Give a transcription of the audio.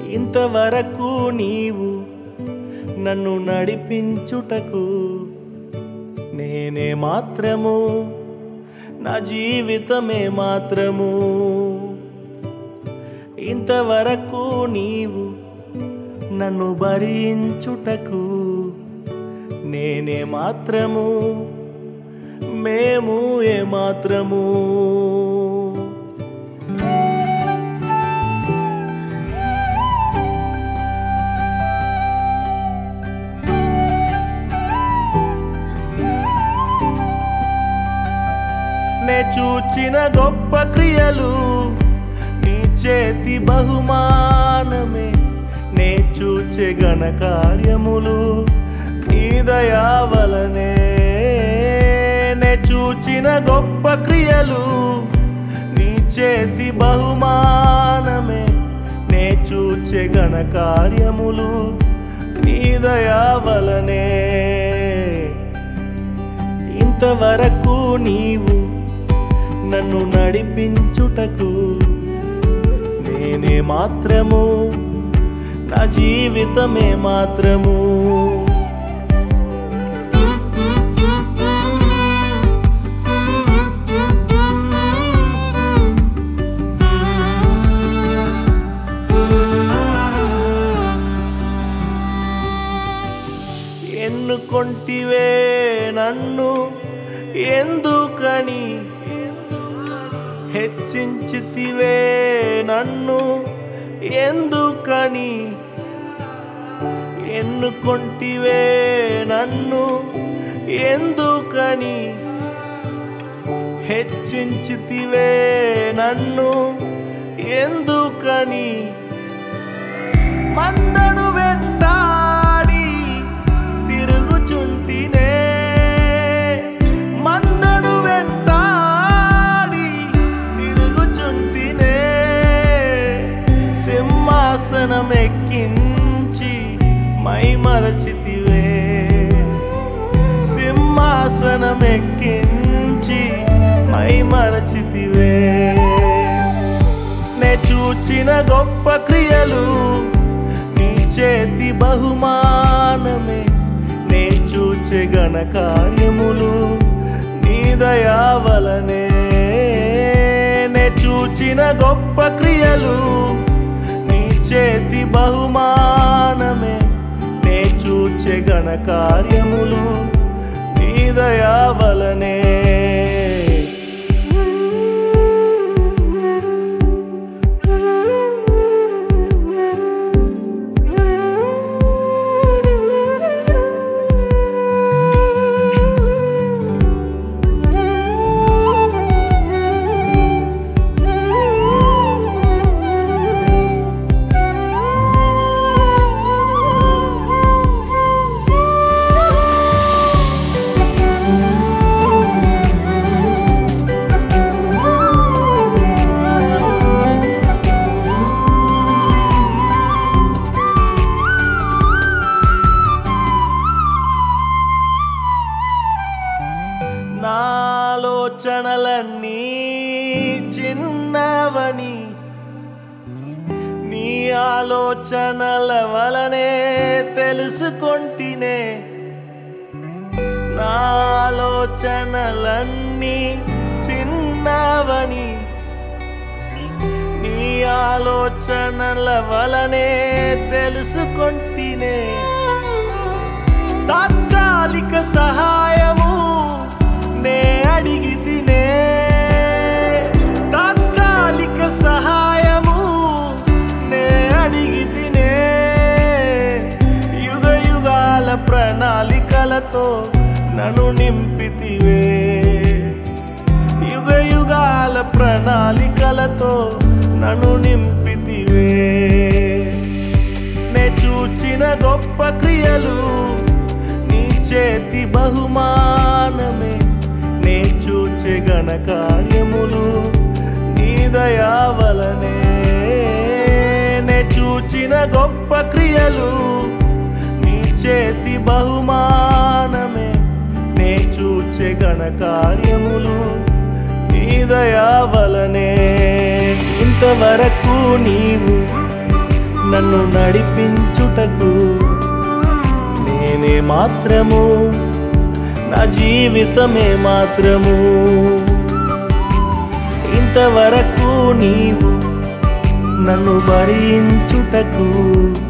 ఇంతవరకు నీవు నన్ను నడిపించుటకు నేనే మాత్రము నా జీవితమే మాత్రము ఇంతవరకు నీవు నన్ను భరించుటకు నేనే మాత్రము మేము ఏ మాత్రము నే చూచిన గొప్ప క్రియలు నీ చేతి బహుమానమే నే చూచే ఘన కార్యములు నీ దయా వలనే నే చూచిన గొప్ప క్రియలు నీ చేతి బహుమానమే నే చూచే ఘన కార్యములు నీ దయా వలనే ఇంతవరకు నీవు నన్ను నడిపించుటకు నేనే మాత్రము నా జీవితమే మాత్రము ఎన్నుకొంటివే నన్ను ఎందుకని హెచ్చించితివే నన్ను ఎందుకని ఎన్నుకొంటివే నన్ను ఎందుకని హెచ్చించితివే నన్ను ఎందుకని మందడు వెంటాడి తిరుగుచుంటినే మందడు వెంటాడి తిరుగుచుంటినే సింహాసనం ఎక్కించి మై మరచితివే సింహాసనం ఎక్కించి మై మరచితివే నే చూచిన గొప్ప క్రియలు నీ చేతి బహుమానమే నే చూచే ఘన కార్యములు నీ దయా వలనే నే చూచిన గొప్ప క్రియలు నీ చేతి బహుమానమే నే చూచే ఘన కార్యములు నీ దయా వలనే నాలోచనలన్నీ చిన్నవని నీ ఆలోచనల వలనే తెలుసుకొంటినే నాలోచనలన్నీ చిన్నవని నీ ఆలోచనల వలనే తెలుసుకొంటినే తాత్కాలిక సహాయము నే అడిగి తినే తాత్కాలిక సహాయము నే అడిగి తినే యుగ యుగాల ప్రణాళికలతో నన్ను నింపితివే యుగ యుగాల ప్రణాళికలతో నన్ను నింపితివే నే చూచిన గొప్ప క్రియలు నీ చేతి బహుమానమే నే చూచే ఘన కార్యములు నీ దయా వలనే నే చూచిన గొప్ప క్రియలు నీ చేతి బహుమానమే నే చూచే ఘన కార్యములు నీ దయా వలనే ఇంతవరకు నీవు నన్ను నడిపించుటకు నేనే మాత్రము నా జీవితమే మాత్రము ఇంతవరకు నీవు నన్ను భరించుటకు